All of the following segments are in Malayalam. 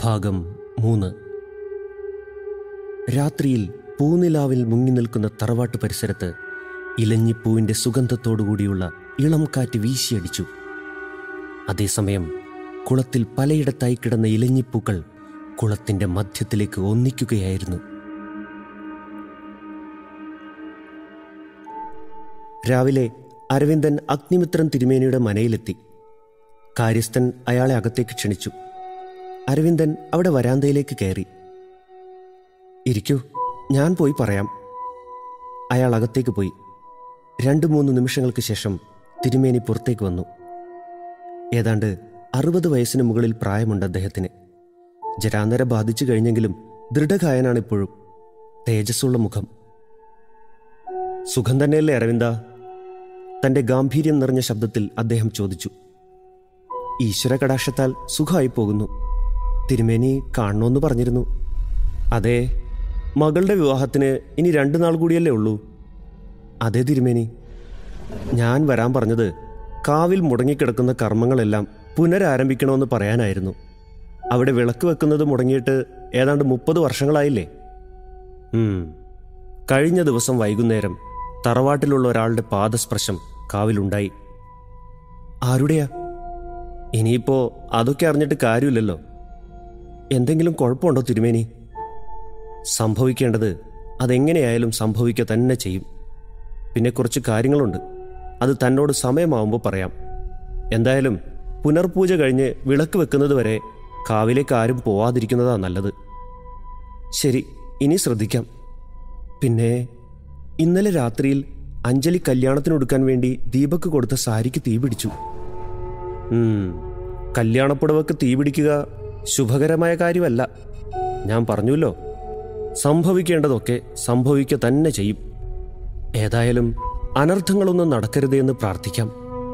ഭാഗം മൂന്ന് രാത്രിയിൽ പൂനിലാവിൽ മുങ്ങി നിൽക്കുന്ന തറവാട്ട് പരിസരത്ത് ഇലഞ്ഞിപ്പൂവിൻ്റെ സുഗന്ധത്തോടുകൂടിയുള്ള ഇളം കാറ്റ് വീശിയടിച്ചു അതേസമയം കുളത്തിൽ പലയിടത്തായി കിടന്ന ഇലഞ്ഞിപ്പൂക്കൾ കുളത്തിൻ്റെ മധ്യത്തിലേക്ക് ഒന്നിക്കുകയായിരുന്നു രാവിലെ അരവിന്ദൻ അഗ്നിമിത്രൻ തിരുമേനിയുടെ മനയിലെത്തി കാര്യസ്ഥൻ അയാളെ അകത്തേക്ക് ക്ഷണിച്ചു അരവിന്ദൻ അവിടെ വരാന്തയിലേക്ക് കയറി ഇരിക്കൂ ഞാൻ പോയി പറയാം അയാൾ അകത്തേക്ക് പോയി രണ്ട് മൂന്ന് നിമിഷങ്ങൾക്ക് ശേഷം തിരുമേനി പുറത്തേക്ക് വന്നു ഏതാണ്ട് അറുപത് വയസ്സിന് മുകളിൽ പ്രായമുണ്ട് അദ്ദേഹത്തിന് ജരാന്തര ബാധിച്ചു കഴിഞ്ഞെങ്കിലും ദൃഢകായനാണ് ഇപ്പോഴും തേജസ്സുള്ള മുഖം സുഖം തന്നെയല്ലേ അരവിന്ദ തന്റെ ഗാംഭീര്യം നിറഞ്ഞ ശബ്ദത്തിൽ അദ്ദേഹം ചോദിച്ചു ഈശ്വര കടാക്ഷത്താൽ സുഖമായി പോകുന്നു തിരുമേനി കാണണമെന്ന് പറഞ്ഞിരുന്നു അതെ മകളുടെ വിവാഹത്തിന് ഇനി രണ്ടു നാൾ കൂടിയല്ലേ ഉള്ളൂ അതെ തിരുമേനി ഞാൻ വരാൻ പറഞ്ഞത് കാവിൽ മുടങ്ങിക്കിടക്കുന്ന കർമ്മങ്ങളെല്ലാം പുനരാരംഭിക്കണമെന്ന് പറയാനായിരുന്നു അവിടെ വിളക്ക് വെക്കുന്നത് മുടങ്ങിയിട്ട് ഏതാണ്ട് മുപ്പത് വർഷങ്ങളായില്ലേ ഉം. കഴിഞ്ഞ ദിവസം വൈകുന്നേരം തറവാട്ടിലുള്ള ഒരാളുടെ പാദസ്പർശം കാവിലുണ്ടായി ആരുടെയാ ഇനിയിപ്പോ അതൊക്കെ അറിഞ്ഞിട്ട് കാര്യമില്ലല്ലോ എന്തെങ്കിലും കുഴപ്പമുണ്ടോ തിരുമേനി സംഭവിക്കേണ്ടത് അതെങ്ങനെയായാലും സംഭവിക്കുക തന്നെ ചെയ്യും പിന്നെ കുറച്ച് കാര്യങ്ങളുണ്ട് അത് തന്നോട് സമയമാവുമ്പോൾ പറയാം എന്തായാലും പുനർപൂജ കഴിഞ്ഞ് വിളക്ക് വെക്കുന്നത് വരെ കാവിലേക്ക് ആരും പോവാതിരിക്കുന്നതാ നല്ലത് ശരി ഇനി ശ്രദ്ധിക്കാം പിന്നെ ഇന്നലെ രാത്രിയിൽ അഞ്ജലി കല്യാണത്തിനൊടുക്കാൻ വേണ്ടി ദീപക്ക് കൊടുത്ത സാരിക്ക് തീ പിടിച്ചു ഉം, കല്യാണപ്പുടവക്ക് തീ പിടിക്കുക ശുഭകരമായ കാര്യമല്ല ഞാൻ പറഞ്ഞുല്ലോ സംഭവിക്കേണ്ടതൊക്കെ സംഭവിക്കുക തന്നെ ചെയ്യും ഏതായാലും അനർത്ഥങ്ങളൊന്നും നടക്കരുതേ എന്ന് പ്രാർത്ഥിക്കാം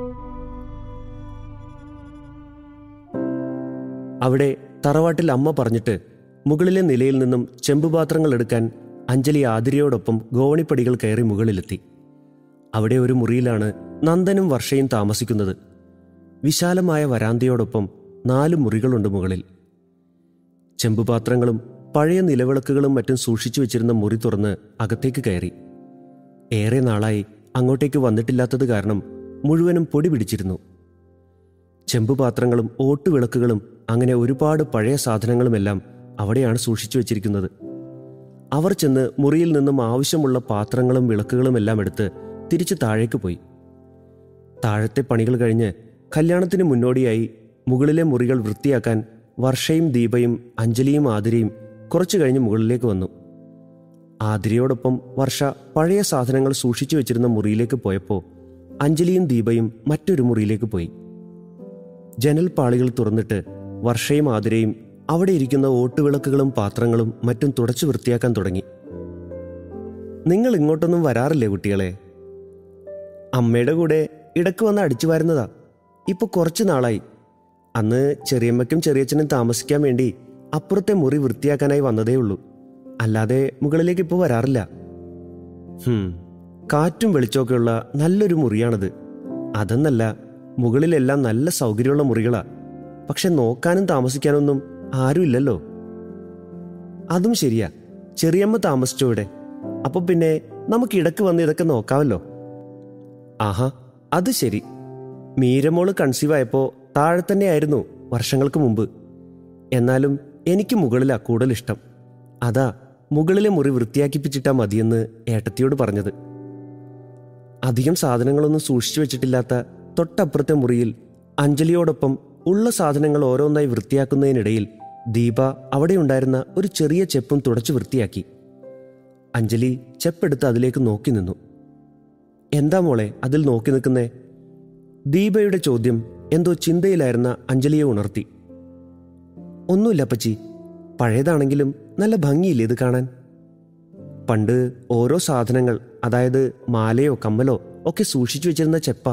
അവിടെ തറവാട്ടിൽ അമ്മ പറഞ്ഞിട്ട് മുകളിലെ നിലയിൽ നിന്നും ചെമ്പുപാത്രങ്ങൾ എടുക്കാൻ അഞ്ജലി ആതിരയോടൊപ്പം ഗോവണിപ്പടികൾ കയറി മുകളിലെത്തി അവിടെ ഒരു മുറിയിലാണ് നന്ദനും വർഷയും താമസിക്കുന്നത് വിശാലമായ വരാന്തയോടൊപ്പം നാല് മുറികളുണ്ട് മുകളിൽ ചെമ്പുപാത്രങ്ങളും പഴയ നിലവിളക്കുകളും മറ്റും സൂക്ഷിച്ചു വെച്ചിരുന്ന മുറി തുറന്ന് അകത്തേക്ക് കയറി ഏറെ നാളായി അങ്ങോട്ടേക്ക് വന്നിട്ടില്ലാത്തത് കാരണം മുഴുവനും പൊടി പിടിച്ചിരുന്നു ചെമ്പുപാത്രങ്ങളും ഓട്ടുവിളക്കുകളും അങ്ങനെ ഒരുപാട് പഴയ സാധനങ്ങളുമെല്ലാം അവിടെയാണ് സൂക്ഷിച്ചു വെച്ചിരിക്കുന്നത് അവർ ചെന്ന് മുറിയിൽ നിന്നും ആവശ്യമുള്ള പാത്രങ്ങളും വിളക്കുകളും എല്ലാം എടുത്ത് തിരിച്ച് താഴേക്ക് പോയി താഴത്തെ പണികൾ കഴിഞ്ഞ് കല്യാണത്തിന് മുന്നോടിയായി മുകളിലെ മുറികൾ വൃത്തിയാക്കാൻ വർഷയും ദീപയും അഞ്ജലിയും ആതിരയും കുറച്ചു കഴിഞ്ഞ് മുകളിലേക്ക് വന്നു ആതിരയോടൊപ്പം വർഷ പഴയ സാധനങ്ങൾ സൂക്ഷിച്ചു വെച്ചിരുന്ന മുറിയിലേക്ക് പോയപ്പോൾ അഞ്ജലിയും ദീപയും മറ്റൊരു മുറിയിലേക്ക് പോയി ജനൽ പാളികൾ തുറന്നിട്ട് വർഷയും ആതിരയും അവിടെ ഇരിക്കുന്ന ഓട്ടുവിളക്കുകളും പാത്രങ്ങളും മറ്റും തുടച്ചു വൃത്തിയാക്കാൻ തുടങ്ങി നിങ്ങൾ ഇങ്ങോട്ടൊന്നും വരാറില്ലേ കുട്ടികളെ അമ്മയുടെ കൂടെ ഇടക്ക് വന്ന് അടിച്ചു വരുന്നതാ ഇപ്പൊ കുറച്ചു നാളായി അന്ന് ചെറിയമ്മയ്ക്കും ചെറിയച്ഛനും താമസിക്കാൻ വേണ്ടി അപ്പുറത്തെ മുറി വൃത്തിയാക്കാനായി വന്നതേ ഉള്ളൂ അല്ലാതെ മുകളിലേക്ക് ഇപ്പോൾ വരാറില്ല ഹും, കാറ്റും വെളിച്ചമൊക്കെയുള്ള നല്ലൊരു മുറിയാണിത് അതെന്നല്ല മുകളിലെല്ലാം നല്ല സൗകര്യമുള്ള മുറികളാ പക്ഷെ നോക്കാനും താമസിക്കാനൊന്നും ആരുമില്ലല്ലോ അതും ശരിയാ ചെറിയമ്മ താമസിച്ചോ ഇവിടെ അപ്പൊ പിന്നെ നമുക്ക് ഇടക്ക് വന്ന് ഇതൊക്കെ നോക്കാമല്ലോ ആഹാ അത് ശരി മീരമോള് കൺസീവ് ആയപ്പോ താഴെ തന്നെയായിരുന്നു വർഷങ്ങൾക്ക് മുമ്പ് എന്നാലും എനിക്ക് മുകളിലാ കൂടുതൽ ഇഷ്ടം അതാ മുകളിലെ മുറി വൃത്തിയാക്കിപ്പിച്ചിട്ടാ മതിയെന്ന് ഏട്ടത്തിയോട് പറഞ്ഞത് അധികം സാധനങ്ങളൊന്നും സൂക്ഷിച്ചു വെച്ചിട്ടില്ലാത്ത തൊട്ടപ്പുറത്തെ മുറിയിൽ അഞ്ജലിയോടൊപ്പം ഉള്ള സാധനങ്ങൾ ഓരോന്നായി വൃത്തിയാക്കുന്നതിനിടയിൽ ദീപ അവിടെയുണ്ടായിരുന്ന ഒരു ചെറിയ ചെപ്പും തുടച്ചു വൃത്തിയാക്കി അഞ്ജലി ചെപ്പെടുത്ത് അതിലേക്ക് നോക്കി നിന്നു എന്താ മോളെ അതിൽ നോക്കി നിൽക്കുന്നേ ദീപയുടെ ചോദ്യം എന്തോ ചിന്തയിലായിരുന്ന അഞ്ജലിയെ ഉണർത്തി ഒന്നുമില്ല അപ്പച്ചി പഴയതാണെങ്കിലും നല്ല ഭംഗിയില്ലേ ഇത് കാണാൻ പണ്ട് ഓരോ സാധനങ്ങൾ അതായത് മാലയോ കമ്മലോ ഒക്കെ സൂക്ഷിച്ചു വെച്ചിരുന്ന ചെപ്പ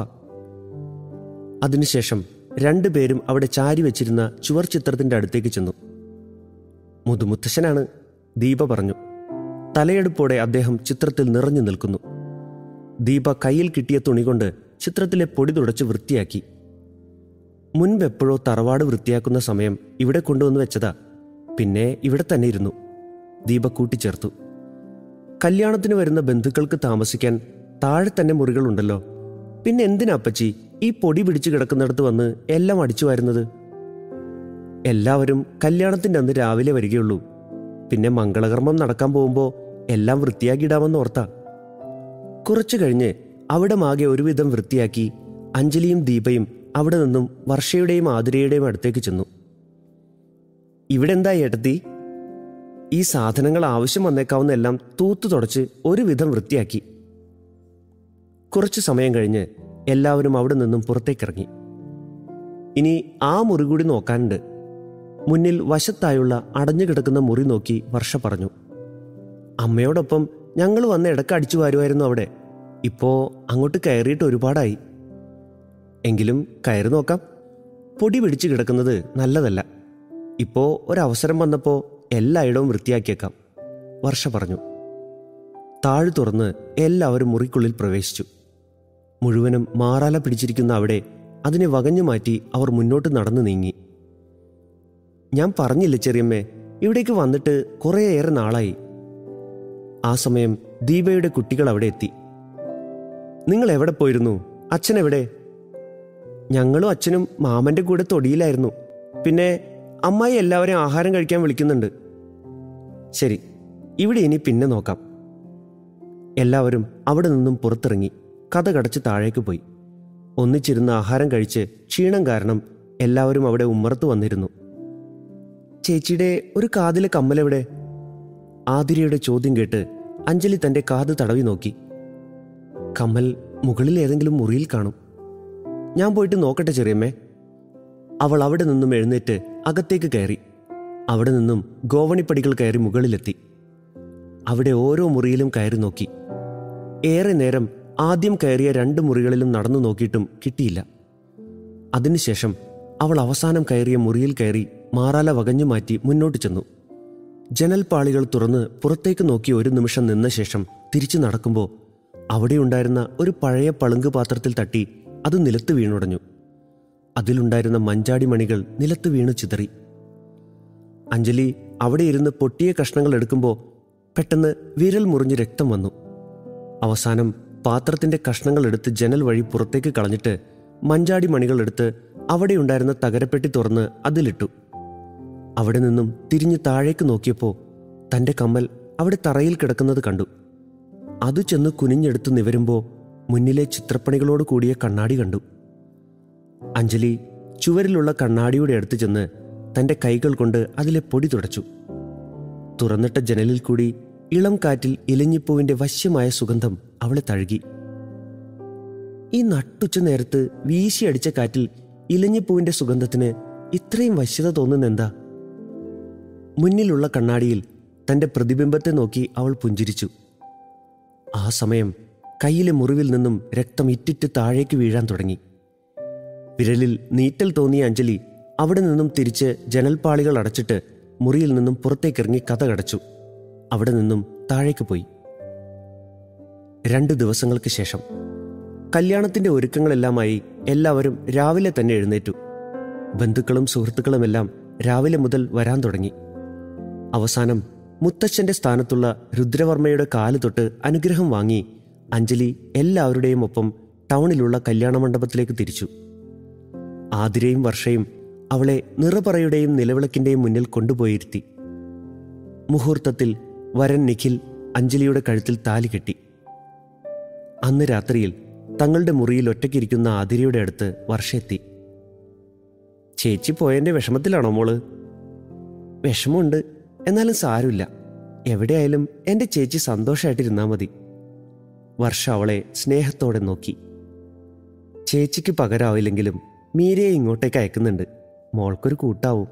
അതിനുശേഷം രണ്ടുപേരും അവിടെ ചാരി വെച്ചിരുന്ന ചുവർ ചിത്രത്തിന്റെ അടുത്തേക്ക് ചെന്നു മുതുമുത്തശ്ശനാണ് ദീപ പറഞ്ഞു തലയെടുപ്പോടെ അദ്ദേഹം ചിത്രത്തിൽ നിറഞ്ഞു നിൽക്കുന്നു ദീപ കയ്യിൽ കിട്ടിയ തുണി കൊണ്ട് ചിത്രത്തിലെ പൊടി തുടച്ച് വൃത്തിയാക്കി മുൻപെപ്പോഴോ തറവാട് വൃത്തിയാക്കുന്ന സമയം ഇവിടെ കൊണ്ടുവന്ന് വെച്ചതാ പിന്നെ ഇവിടെ തന്നെ ഇരുന്നു ദീപ കൂട്ടിച്ചേർത്തു കല്യാണത്തിന് വരുന്ന ബന്ധുക്കൾക്ക് താമസിക്കാൻ താഴെ തന്നെ മുറികളുണ്ടല്ലോ പിന്നെ എന്തിനാ അപ്പച്ചി ഈ പൊടി പിടിച്ചു കിടക്കുന്നിടത്ത് വന്ന് എല്ലാം അടിച്ചു വരുന്നത് എല്ലാവരും കല്യാണത്തിന്റെ അന്ന് രാവിലെ വരികയുള്ളൂ പിന്നെ മംഗളകർമ്മം നടക്കാൻ പോകുമ്പോൾ എല്ലാം വൃത്തിയാക്കിയിടാമെന്ന് ഓർത്താ കുറച്ചു കഴിഞ്ഞ് അവിടെ മാകെ ഒരുവിധം വൃത്തിയാക്കി അഞ്ജലിയും ദീപയും അവിടെ നിന്നും വർഷയുടെയും ആതിരയുടെയും അടുത്തേക്ക് ചെന്നു ഇവിടെ എന്താ ഏട്ടത്തി ഈ സാധനങ്ങൾ ആവശ്യം വന്നേക്കാവുന്ന എല്ലാം തൂത്തു തുടച്ച് ഒരുവിധം വൃത്തിയാക്കി കുറച്ചു സമയം കഴിഞ്ഞ് എല്ലാവരും അവിടെ നിന്നും പുറത്തേക്കിറങ്ങി ഇനി ആ മുറി കൂടി നോക്കാനുണ്ട് മുന്നിൽ വശത്തായുള്ള അടഞ്ഞു കിടക്കുന്ന മുറി നോക്കി വർഷ പറഞ്ഞു അമ്മയോടൊപ്പം ഞങ്ങൾ വന്ന് ഇടക്ക് അടിച്ചു വാരുമായിരുന്നു അവിടെ ഇപ്പോ അങ്ങോട്ട് കയറിയിട്ട് ഒരുപാടായി എങ്കിലും കയറി നോക്കാം പൊടി പിടിച്ചു കിടക്കുന്നത് നല്ലതല്ല ഇപ്പോ ഒരവസരം വന്നപ്പോൾ എല്ലായിടവും വൃത്തിയാക്കിയേക്കാം വർഷ പറഞ്ഞു താഴ് തുറന്ന് എല്ലാവരും മുറിക്കുള്ളിൽ പ്രവേശിച്ചു മുഴുവനും മാറാല പിടിച്ചിരിക്കുന്ന അവിടെ അതിനെ വകഞ്ഞു മാറ്റി അവർ മുന്നോട്ട് നടന്നു നീങ്ങി ഞാൻ പറഞ്ഞില്ല ചെറിയമ്മേ ഇവിടേക്ക് വന്നിട്ട് കുറേയേറെ നാളായി ആ സമയം ദീപയുടെ കുട്ടികൾ അവിടെ എത്തി നിങ്ങൾ എവിടെ പോയിരുന്നു അച്ഛൻ എവിടെ ഞങ്ങളും അച്ഛനും മാമന്റെ കൂടെ തൊടിയിലായിരുന്നു പിന്നെ അമ്മായി എല്ലാവരെയും ആഹാരം കഴിക്കാൻ വിളിക്കുന്നുണ്ട് ശരി ഇവിടെ ഇനി പിന്നെ നോക്കാം എല്ലാവരും അവിടെ നിന്നും പുറത്തിറങ്ങി കഥ കടച്ച് താഴേക്ക് പോയി ഒന്നിച്ചിരുന്ന് ആഹാരം കഴിച്ച് ക്ഷീണം കാരണം എല്ലാവരും അവിടെ ഉമ്മറത്ത് വന്നിരുന്നു ചേച്ചിയുടെ ഒരു കാതിലെ കമ്മലെവിടെ ആതിരയുടെ ചോദ്യം കേട്ട് അഞ്ജലി തന്റെ കാത് തടവി നോക്കി കമ്മൽ മുകളിൽ ഏതെങ്കിലും മുറിയിൽ കാണും ഞാൻ പോയിട്ട് നോക്കട്ടെ ചെറിയമ്മേ അവൾ അവിടെ നിന്നും എഴുന്നേറ്റ് അകത്തേക്ക് കയറി അവിടെ നിന്നും ഗോവണിപ്പടികൾ കയറി മുകളിലെത്തി അവിടെ ഓരോ മുറിയിലും കയറി നോക്കി ഏറെ നേരം ആദ്യം കയറിയ രണ്ട് മുറികളിലും നടന്നു നോക്കിയിട്ടും കിട്ടിയില്ല അതിനുശേഷം അവൾ അവസാനം കയറിയ മുറിയിൽ കയറി മാറാല വകഞ്ഞു മാറ്റി മുന്നോട്ട് ചെന്നു ജനൽപ്പാളികൾ തുറന്ന് പുറത്തേക്ക് നോക്കി ഒരു നിമിഷം നിന്ന ശേഷം തിരിച്ചു നടക്കുമ്പോൾ അവിടെയുണ്ടായിരുന്ന ഒരു പഴയ പളുങ്ക് പാത്രത്തിൽ തട്ടി അത് നിലത്ത് വീണുടഞ്ഞു അതിലുണ്ടായിരുന്ന മഞ്ചാടി മണികൾ നിലത്ത് വീണു ചിതറി അഞ്ജലി അവിടെ ഇരുന്ന് പൊട്ടിയ കഷ്ണങ്ങൾ എടുക്കുമ്പോൾ പെട്ടെന്ന് വിരൽ മുറിഞ്ഞ് രക്തം വന്നു അവസാനം പാത്രത്തിന്റെ കഷ്ണങ്ങൾ എടുത്ത് ജനൽ വഴി പുറത്തേക്ക് കളഞ്ഞിട്ട് മഞ്ചാടി മണികൾ എടുത്ത് അവിടെയുണ്ടായിരുന്ന തകരപ്പെട്ടി തുറന്ന് അതിലിട്ടു അവിടെ നിന്നും തിരിഞ്ഞ് താഴേക്ക് നോക്കിയപ്പോൾ തന്റെ കമ്മൽ അവിടെ തറയിൽ കിടക്കുന്നത് കണ്ടു അത് ചെന്ന് കുനിഞ്ഞെടുത്ത് നിവരുമ്പോൾ മുന്നിലെ ചിത്രപ്പണികളോട് കൂടിയ കണ്ണാടി കണ്ടു അഞ്ജലി ചുവരിലുള്ള കണ്ണാടിയുടെ അടുത്ത് ചെന്ന് തന്റെ കൈകൾ കൊണ്ട് അതിലെ പൊടി തുടച്ചു തുറന്നിട്ട ജനലിൽ കൂടി ഇളം കാറ്റിൽ ഇലഞ്ഞിപ്പൂവിന്റെ വശ്യമായ സുഗന്ധം അവളെ തഴുകി ഈ നട്ടുച്ച നേരത്ത് വീശിയടിച്ച കാറ്റിൽ ഇലഞ്ഞിപ്പൂവിന്റെ സുഗന്ധത്തിന് ഇത്രയും വശ്യത തോന്നുന്നെന്താ മുന്നിലുള്ള കണ്ണാടിയിൽ തന്റെ പ്രതിബിംബത്തെ നോക്കി അവൾ പുഞ്ചിരിച്ചു ആ സമയം കയ്യിലെ മുറിവിൽ നിന്നും രക്തം ഇറ്റിറ്റ് താഴേക്ക് വീഴാൻ തുടങ്ങി വിരലിൽ നീറ്റൽ തോന്നിയ അഞ്ജലി അവിടെ നിന്നും തിരിച്ച് ജനൽപ്പാളികൾ അടച്ചിട്ട് മുറിയിൽ നിന്നും പുറത്തേക്കിറങ്ങി കഥ കടച്ചു അവിടെ നിന്നും താഴേക്ക് പോയി രണ്ട് ദിവസങ്ങൾക്ക് ശേഷം കല്യാണത്തിന്റെ ഒരുക്കങ്ങളെല്ലാമായി എല്ലാവരും രാവിലെ തന്നെ എഴുന്നേറ്റു ബന്ധുക്കളും സുഹൃത്തുക്കളുമെല്ലാം രാവിലെ മുതൽ വരാൻ തുടങ്ങി അവസാനം മുത്തച്ഛന്റെ സ്ഥാനത്തുള്ള രുദ്രവർമ്മയുടെ കാല് തൊട്ട് അനുഗ്രഹം വാങ്ങി അഞ്ജലി എല്ലാവരുടെയും ഒപ്പം ടൗണിലുള്ള കല്യാണ മണ്ഡപത്തിലേക്ക് തിരിച്ചു ആതിരയും വർഷയും അവളെ നിറപറയുടെയും നിലവിളക്കിന്റെയും മുന്നിൽ കൊണ്ടുപോയിരുത്തി മുഹൂർത്തത്തിൽ വരൻ നിഖിൽ അഞ്ജലിയുടെ കഴുത്തിൽ താലി കെട്ടി അന്ന് രാത്രിയിൽ തങ്ങളുടെ മുറിയിൽ ഒറ്റയ്ക്കിരിക്കുന്ന ആതിരയുടെ അടുത്ത് വർഷയെത്തി ചേച്ചി പോയതിന്റെ വിഷമത്തിലാണോ മോള് വിഷമമുണ്ട് എന്നാലും സാരമില്ല എവിടെയായാലും എൻ്റെ ചേച്ചി സന്തോഷമായിട്ടിരുന്നാൽ മതി വർഷ അവളെ സ്നേഹത്തോടെ നോക്കി ചേച്ചിക്ക് പകരാവില്ലെങ്കിലും മീരയെ ഇങ്ങോട്ടേക്ക് അയക്കുന്നുണ്ട് മോൾക്കൊരു കൂട്ടാവും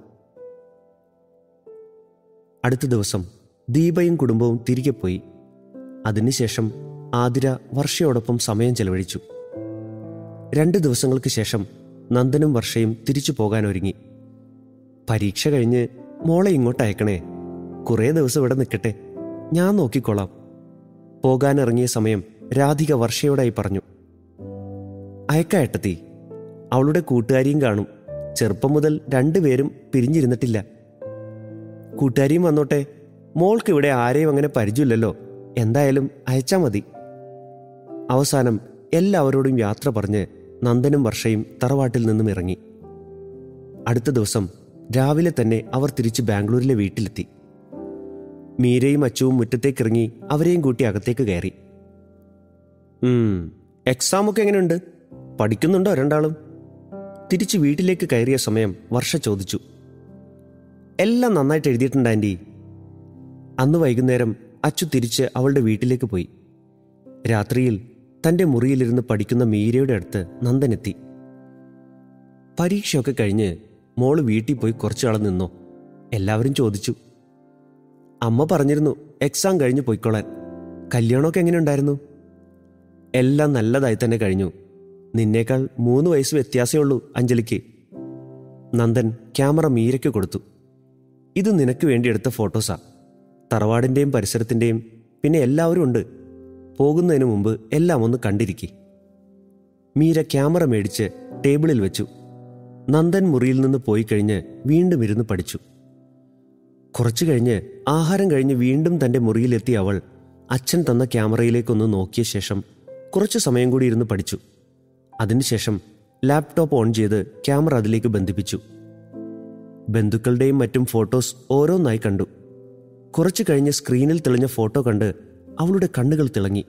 അടുത്ത ദിവസം ദീപയും കുടുംബവും തിരികെ പോയി അതിനുശേഷം ആതിര വർഷയോടൊപ്പം സമയം ചെലവഴിച്ചു രണ്ട് ദിവസങ്ങൾക്ക് ശേഷം നന്ദനും വർഷയും തിരിച്ചു പോകാൻ ഒരുങ്ങി പരീക്ഷ കഴിഞ്ഞ് മോളെ ഇങ്ങോട്ട് അയക്കണേ കുറേ ദിവസം ഇവിടെ നിൽക്കട്ടെ ഞാൻ നോക്കിക്കോളാം പോകാനിറങ്ങിയ സമയം രാധിക വർഷയോടായി പറഞ്ഞു അയക്കായട്ടത്തി അവളുടെ കൂട്ടുകാരിയും കാണും ചെറുപ്പം മുതൽ രണ്ടുപേരും പിരിഞ്ഞിരുന്നിട്ടില്ല കൂട്ടുകാരിയും വന്നോട്ടെ മോൾക്ക് ഇവിടെ ആരെയും അങ്ങനെ പരിചയമില്ലല്ലോ എന്തായാലും അയച്ചാ മതി അവസാനം എല്ലാവരോടും യാത്ര പറഞ്ഞ് നന്ദനും വർഷയും തറവാട്ടിൽ നിന്നും ഇറങ്ങി അടുത്ത ദിവസം രാവിലെ തന്നെ അവർ തിരിച്ച് ബാംഗ്ലൂരിലെ വീട്ടിലെത്തി മീരയും അച്ചുവും മുറ്റത്തേക്കിറങ്ങി അവരെയും കൂട്ടി അകത്തേക്ക് കയറി ഉം, എക്സാമൊക്കെ എങ്ങനെയുണ്ട് പഠിക്കുന്നുണ്ടോ രണ്ടാളും തിരിച്ച് വീട്ടിലേക്ക് കയറിയ സമയം വർഷ ചോദിച്ചു എല്ലാം നന്നായിട്ട് എഴുതിയിട്ടുണ്ട് ആൻറ്റി അന്ന് വൈകുന്നേരം അച്ചു തിരിച്ച് അവളുടെ വീട്ടിലേക്ക് പോയി രാത്രിയിൽ തൻ്റെ മുറിയിലിരുന്ന് പഠിക്കുന്ന മീരയുടെ അടുത്ത് നന്ദനെത്തി പരീക്ഷയൊക്കെ കഴിഞ്ഞ് മോള് വീട്ടിൽ പോയി കുറച്ചാൾ നിന്നോ എല്ലാവരും ചോദിച്ചു അമ്മ പറഞ്ഞിരുന്നു എക്സാം കഴിഞ്ഞ് പോയിക്കോളാൻ കല്യാണമൊക്കെ എങ്ങനെയുണ്ടായിരുന്നു എല്ലാം നല്ലതായി തന്നെ കഴിഞ്ഞു നിന്നേക്കാൾ മൂന്ന് വയസ്സ് വ്യത്യാസമേ ഉള്ളൂ അഞ്ജലിക്ക് നന്ദൻ ക്യാമറ മീരയ്ക്ക് കൊടുത്തു ഇത് നിനക്ക് വേണ്ടി എടുത്ത ഫോട്ടോസാ തറവാടിൻ്റെയും പരിസരത്തിൻ്റെയും പിന്നെ എല്ലാവരും ഉണ്ട് പോകുന്നതിന് മുമ്പ് എല്ലാം ഒന്ന് കണ്ടിരിക്കെ മീര ക്യാമറ മേടിച്ച് ടേബിളിൽ വെച്ചു നന്ദൻ മുറിയിൽ നിന്ന് പോയി കഴിഞ്ഞ് വീണ്ടും ഇരുന്ന് പഠിച്ചു കുറച്ചു കഴിഞ്ഞ് ആഹാരം കഴിഞ്ഞ് വീണ്ടും തൻ്റെ മുറിയിലെത്തിയ അവൾ അച്ഛൻ തന്ന ക്യാമറയിലേക്കൊന്ന് നോക്കിയ ശേഷം കുറച്ചു സമയം കൂടി ഇരുന്ന് പഠിച്ചു അതിനുശേഷം ലാപ്ടോപ്പ് ഓൺ ചെയ്ത് ക്യാമറ അതിലേക്ക് ബന്ധിപ്പിച്ചു ബന്ധുക്കളുടെയും മറ്റും ഫോട്ടോസ് ഓരോന്നായി കണ്ടു കുറച്ചു കഴിഞ്ഞ് സ്ക്രീനിൽ തെളിഞ്ഞ ഫോട്ടോ കണ്ട് അവളുടെ കണ്ണുകൾ തിളങ്ങി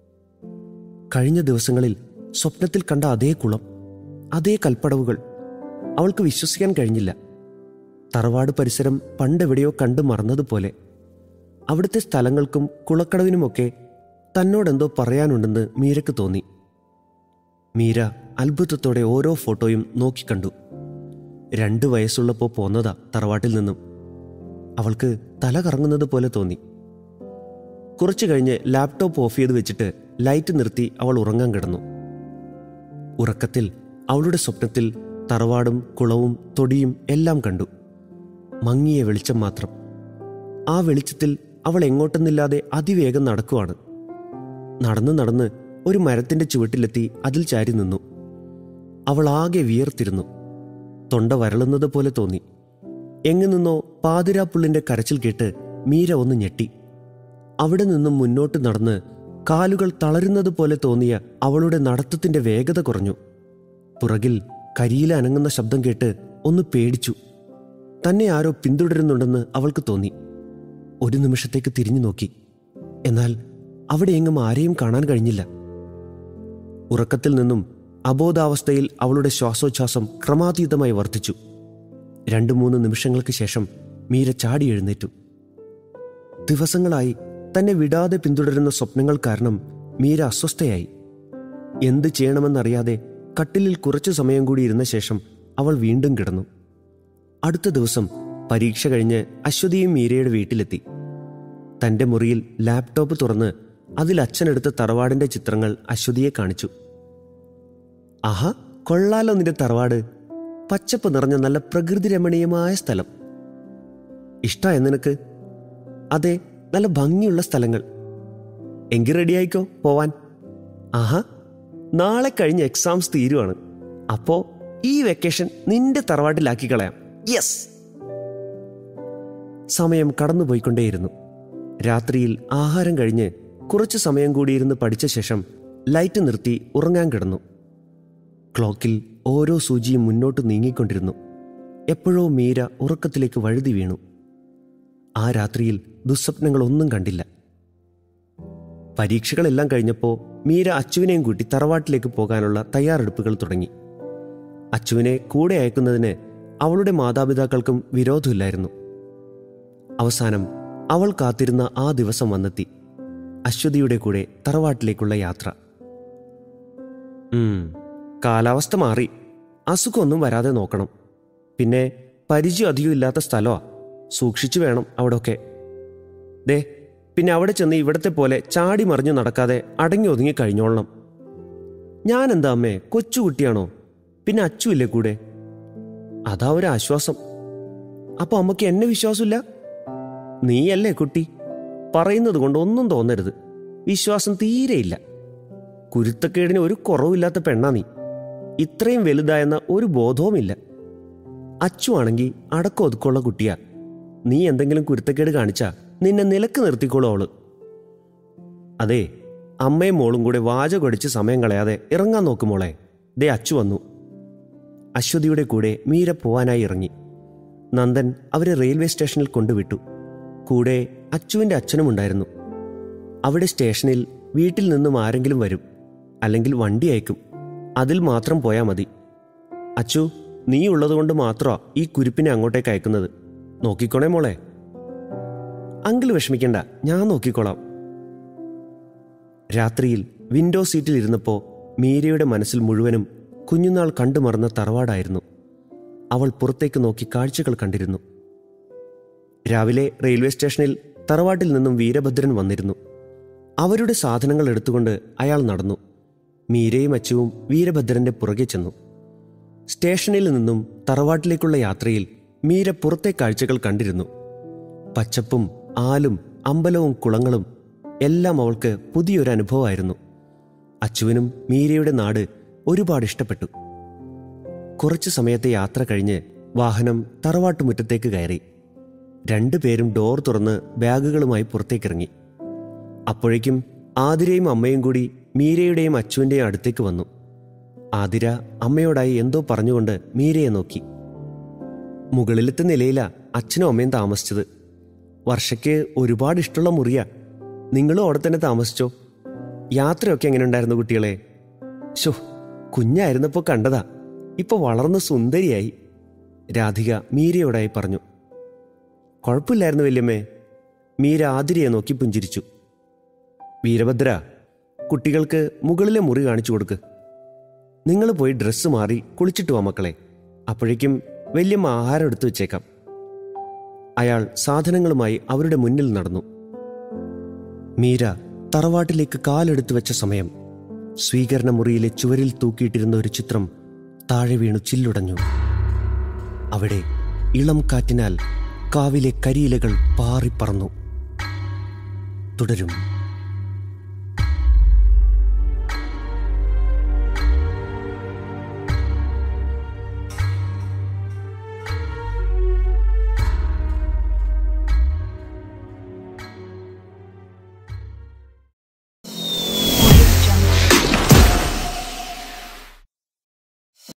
കഴിഞ്ഞ ദിവസങ്ങളിൽ സ്വപ്നത്തിൽ കണ്ട അതേ കുളം അതേ കൽപ്പടവുകൾ അവൾക്ക് വിശ്വസിക്കാൻ കഴിഞ്ഞില്ല തറവാട് പരിസരം പണ്ടെവിടെയോ കണ്ടു മറന്നതുപോലെ അവിടുത്തെ സ്ഥലങ്ങൾക്കും കുളക്കടവിനുമൊക്കെ തന്നോടെന്തോ പറയാനുണ്ടെന്ന് മീരക്ക് തോന്നി മീര അത്ഭുതത്തോടെ ഓരോ ഫോട്ടോയും നോക്കിക്കണ്ടു രണ്ട് വയസ്സുള്ളപ്പോൾ പോന്നതാ തറവാട്ടിൽ നിന്നും അവൾക്ക് തല കറങ്ങുന്നത് പോലെ തോന്നി കുറച്ചു കഴിഞ്ഞ് ലാപ്ടോപ്പ് ഓഫ് ചെയ്ത് വെച്ചിട്ട് ലൈറ്റ് നിർത്തി അവൾ ഉറങ്ങാൻ കിടന്നു ഉറക്കത്തിൽ അവളുടെ സ്വപ്നത്തിൽ തറവാടും കുളവും തൊടിയും എല്ലാം കണ്ടു മങ്ങിയ വെളിച്ചം മാത്രം ആ വെളിച്ചത്തിൽ അവൾ എങ്ങോട്ടെന്നില്ലാതെ അതിവേഗം നടക്കുവാണ് നടന്ന് നടന്ന് ഒരു മരത്തിന്റെ ചുവട്ടിലെത്തി അതിൽ ചാരി നിന്നു അവൾ ആകെ വിയർത്തിരുന്നു തൊണ്ട വരളുന്നത് പോലെ തോന്നി എങ്ങു നിന്നോ പാതിരാപ്പുള്ളിന്റെ കരച്ചിൽ കേട്ട് മീര ഒന്ന് ഞെട്ടി അവിടെ നിന്നും മുന്നോട്ട് നടന്ന് കാലുകൾ തളരുന്നത് പോലെ തോന്നിയ അവളുടെ നടത്തത്തിന്റെ വേഗത കുറഞ്ഞു പുറകിൽ കരിയില അനങ്ങുന്ന ശബ്ദം കേട്ട് ഒന്ന് പേടിച്ചു തന്നെ ആരോ പിന്തുടരുന്നുണ്ടെന്ന് അവൾക്ക് തോന്നി ഒരു നിമിഷത്തേക്ക് തിരിഞ്ഞു നോക്കി എന്നാൽ അവിടെ എങ്ങും ആരെയും കാണാൻ കഴിഞ്ഞില്ല ഉറക്കത്തിൽ നിന്നും അബോധാവസ്ഥയിൽ അവളുടെ ശ്വാസോച്ഛ്വാസം ക്രമാതീതമായി വർദ്ധിച്ചു രണ്ടു മൂന്ന് നിമിഷങ്ങൾക്ക് ശേഷം മീര ചാടി എഴുന്നേറ്റു ദിവസങ്ങളായി തന്നെ വിടാതെ പിന്തുടരുന്ന സ്വപ്നങ്ങൾ കാരണം മീര അസ്വസ്ഥയായി എന്ത് ചെയ്യണമെന്നറിയാതെ കട്ടിലിൽ കുറച്ചു സമയം കൂടി ഇരുന്ന ശേഷം അവൾ വീണ്ടും കിടന്നു അടുത്ത ദിവസം പരീക്ഷ കഴിഞ്ഞ് അശ്വതിയും മീരയുടെ വീട്ടിലെത്തി തന്റെ മുറിയിൽ ലാപ്ടോപ്പ് തുറന്ന് അതിൽ അച്ഛനെടുത്ത തറവാടിന്റെ ചിത്രങ്ങൾ അശ്വതിയെ കാണിച്ചു ആഹാ കൊള്ളാലോ നിന്റെ തറവാട് പച്ചപ്പ് നിറഞ്ഞ നല്ല പ്രകൃതി രമണീയമായ സ്ഥലം ഇഷ്ടായ നിനക്ക് അതെ നല്ല ഭംഗിയുള്ള സ്ഥലങ്ങൾ എങ്കിൽ റെഡിയായിക്കോ പോവാൻ ആഹാ നാളെ കഴിഞ്ഞ് എക്സാംസ് തീരുവാണ് അപ്പോ ഈ വെക്കേഷൻ നിന്റെ തറവാട്ടിലാക്കി കളയാം യെസ് സമയം കടന്നുപോയിക്കൊണ്ടേയിരുന്നു രാത്രിയിൽ ആഹാരം കഴിഞ്ഞ് കുറച്ചു സമയം കൂടിയിരുന്ന് പഠിച്ച ശേഷം ലൈറ്റ് നിർത്തി ഉറങ്ങാൻ കിടന്നു ക്ലോക്കിൽ ഓരോ സൂചിയും മുന്നോട്ട് നീങ്ങിക്കൊണ്ടിരുന്നു എപ്പോഴോ മീര ഉറക്കത്തിലേക്ക് വഴുതി വീണു ആ രാത്രിയിൽ ദുസ്വപ്നങ്ങളൊന്നും കണ്ടില്ല പരീക്ഷകളെല്ലാം കഴിഞ്ഞപ്പോൾ മീര അച്ചുവിനെയും കൂട്ടി തറവാട്ടിലേക്ക് പോകാനുള്ള തയ്യാറെടുപ്പുകൾ തുടങ്ങി അച്ചുവിനെ കൂടെ അയക്കുന്നതിന് അവളുടെ മാതാപിതാക്കൾക്കും വിരോധമില്ലായിരുന്നു അവസാനം അവൾ കാത്തിരുന്ന ആ ദിവസം വന്നെത്തി അശ്വതിയുടെ കൂടെ തറവാട്ടിലേക്കുള്ള യാത്ര ഉം, കാലാവസ്ഥ മാറി അസുഖമൊന്നും വരാതെ നോക്കണം പിന്നെ പരിചയം അധികം ഇല്ലാത്ത സ്ഥലമാ സൂക്ഷിച്ചു വേണം അവിടെയൊക്കെ ദേ പിന്നെ അവിടെ ചെന്ന് ഇവിടത്തെ പോലെ ചാടി മറിഞ്ഞു നടക്കാതെ അടങ്ങി ഒതുങ്ങി കഴിഞ്ഞോളണം ഞാൻ എന്താ അമ്മേ കൊച്ചുകുട്ടിയാണോ പിന്നെ അച്ചുമില്ലേ കൂടെ അതാ ഒരു ആശ്വാസം അപ്പൊ അമ്മക്ക് എന്നെ വിശ്വാസമില്ല നീയല്ലേ കുട്ടി പറയുന്നത് കൊണ്ട് ഒന്നും തോന്നരുത് വിശ്വാസം തീരെയില്ല കുരുത്തക്കേടിന് ഒരു കുറവില്ലാത്ത പെണ്ണാ നീ ഇത്രയും വലുതായെന്ന ഒരു ബോധവുമില്ല അച്ചു ആണെങ്കിൽ അടക്കം ഒതുക്കമുള്ള കുട്ടിയാ നീ എന്തെങ്കിലും കുരുത്തക്കേട് കാണിച്ചാ നിന്നെ നിലക്ക് നിർത്തിക്കോളൂ അവള് അതെ അമ്മയും മോളും കൂടെ വാച കൊടിച്ച് സമയം കളയാതെ ഇറങ്ങാൻ നോക്കുമോളെ ദേ അച്ചു വന്നു അശ്വതിയുടെ കൂടെ മീര പോവാനായി ഇറങ്ങി നന്ദൻ അവരെ റെയിൽവേ സ്റ്റേഷനിൽ കൊണ്ടുവിട്ടു കൂടെ അച്ചുവിൻ്റെ അച്ഛനും ഉണ്ടായിരുന്നു അവിടെ സ്റ്റേഷനിൽ വീട്ടിൽ നിന്നും ആരെങ്കിലും വരും അല്ലെങ്കിൽ വണ്ടി അയക്കും അതിൽ മാത്രം പോയാൽ മതി അച്ചു നീ ഉള്ളതുകൊണ്ട് മാത്രമാ ഈ കുരിപ്പിനെ അങ്ങോട്ടേക്ക് അയക്കുന്നത് നോക്കിക്കോണേ മോളെ അങ്കിൾ വിഷമിക്കണ്ട ഞാൻ നോക്കിക്കോളാം രാത്രിയിൽ വിൻഡോ സീറ്റിൽ ഇരുന്നപ്പോൾ മീരയുടെ മനസ്സിൽ മുഴുവനും കുഞ്ഞുനാൾ കണ്ടുമറന്ന തറവാടായിരുന്നു അവൾ പുറത്തേക്ക് നോക്കി കാഴ്ചകൾ കണ്ടിരുന്നു രാവിലെ റെയിൽവേ സ്റ്റേഷനിൽ തറവാട്ടിൽ നിന്നും വീരഭദ്രൻ വന്നിരുന്നു അവരുടെ സാധനങ്ങൾ എടുത്തുകൊണ്ട് അയാൾ നടന്നു മീരയും അച്ചുവും വീരഭദ്രന്റെ പുറകെ ചെന്നു സ്റ്റേഷനിൽ നിന്നും തറവാട്ടിലേക്കുള്ള യാത്രയിൽ മീര പുറത്തെ കാഴ്ചകൾ കണ്ടിരുന്നു പച്ചപ്പും ആലും അമ്പലവും കുളങ്ങളും എല്ലാം അവൾക്ക് പുതിയൊരു അനുഭവമായിരുന്നു അച്ചുവിനും മീരയുടെ നാട് ഒരുപാട് ഇഷ്ടപ്പെട്ടു കുറച്ചു സമയത്തെ യാത്ര കഴിഞ്ഞ് വാഹനം തറവാട്ടുമുറ്റത്തേക്ക് കയറി രണ്ടുപേരും ഡോർ തുറന്ന് ബാഗുകളുമായി പുറത്തേക്കിറങ്ങി അപ്പോഴേക്കും ആതിരയും അമ്മയും കൂടി മീരയുടെയും അച്ചുവിൻ്റെയും അടുത്തേക്ക് വന്നു ആതിര അമ്മയോടായി എന്തോ പറഞ്ഞുകൊണ്ട് മീരയെ നോക്കി മുകളിലത്തെ നിലയിലാ അച്ഛനും അമ്മയും താമസിച്ചത് വർഷയ്ക്ക് ഒരുപാട് ഇഷ്ടമുള്ള മുറിയാ നിങ്ങളും അവിടെ തന്നെ താമസിച്ചോ യാത്രയൊക്കെ എങ്ങനെ ഉണ്ടായിരുന്നു കുട്ടികളെ ഷോ കുഞ്ഞായിരുന്നപ്പോൾ കണ്ടതാ ഇപ്പൊ വളർന്ന് സുന്ദരിയായി രാധിക മീരയോടായി പറഞ്ഞു കുഴപ്പമില്ലായിരുന്നു വല്യമ്മേ മീര ആതിരയെ നോക്കി പുഞ്ചിരിച്ചു വീരഭദ്ര കുട്ടികൾക്ക് മുകളിലെ മുറി കാണിച്ചു കൊടുക്ക് നിങ്ങൾ പോയി ഡ്രസ്സ് മാറി കുളിച്ചിട്ട് വാ മക്കളെ അപ്പോഴേക്കും വല്യമ്മ ആഹാരം എടുത്തു വെച്ചേക്കാം അയാൾ സാധനങ്ങളുമായി അവരുടെ മുന്നിൽ നടന്നു മീര തറവാട്ടിലേക്ക് കാലെടുത്തു വെച്ച സമയം സ്വീകരണ മുറിയിലെ ചുവരിൽ തൂക്കിയിട്ടിരുന്ന ഒരു ചിത്രം താഴെ വീണു ചില്ലുടഞ്ഞു അവിടെ ഇളം കാറ്റിനാൽ കാവിലെ കരിയിലകൾ പാറിപ്പറന്നു തുടരും